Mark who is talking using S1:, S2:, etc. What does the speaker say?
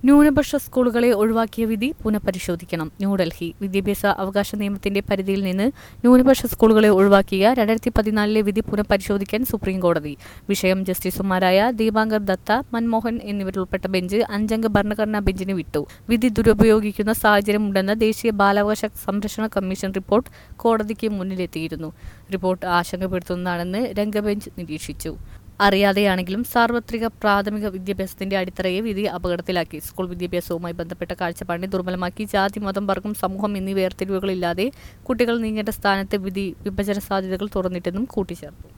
S1: ന്യൂനപക്ഷ സ്കൂളുകളെ ഒഴിവാക്കിയ വിധി പുനഃപരിശോധിക്കണം ന്യൂഡൽഹി വിദ്യാഭ്യാസ അവകാശ നിയമത്തിന്റെ പരിധിയിൽ നിന്ന് ന്യൂനപക്ഷ സ്കൂളുകളെ ഒഴിവാക്കിയ രണ്ടായിരത്തി പതിനാലിലെ വിധി പുനഃപരിശോധിക്കാൻ സുപ്രീം കോടതി വിഷയം ജസ്റ്റിസുമാരായ ദീപാങ്കർ ദത്ത മൻമോഹൻ എന്നിവരുൾപ്പെട്ട ബെഞ്ച് അഞ്ചംഗ ഭരണഘടനാ ബെഞ്ചിന് വിട്ടു വിധി ദുരുപയോഗിക്കുന്ന സാഹചര്യമുണ്ടെന്ന ദേശീയ ബാലാവകാശ സംരക്ഷണ കമ്മീഷൻ റിപ്പോർട്ട് കോടതിക്ക് മുന്നിലെത്തിയിരുന്നു റിപ്പോർട്ട് ആശങ്കപ്പെടുത്തുന്നതാണെന്ന് രംഗബെഞ്ച് നിരീക്ഷിച്ചു അറിയാതെയാണെങ്കിലും സാർവത്രിക പ്രാഥമിക വിദ്യാഭ്യാസത്തിന്റെ അടിത്തറയെ വിധി അപകടത്തിലാക്കി സ്കൂൾ വിദ്യാഭ്യാസവുമായി ബന്ധപ്പെട്ട കാഴ്ചപ്പാടിനെ ദുർബലമാക്കി ജാതി മതം വർഗം സമൂഹം എന്നീ വേർതിരിവുകളില്ലാതെ കുട്ടികൾ നീങ്ങേണ്ട സ്ഥാനത്ത് വിധി വിഭജന സാധ്യതകൾ തുറന്നിട്ടെന്നും കൂട്ടിച്ചേർത്തു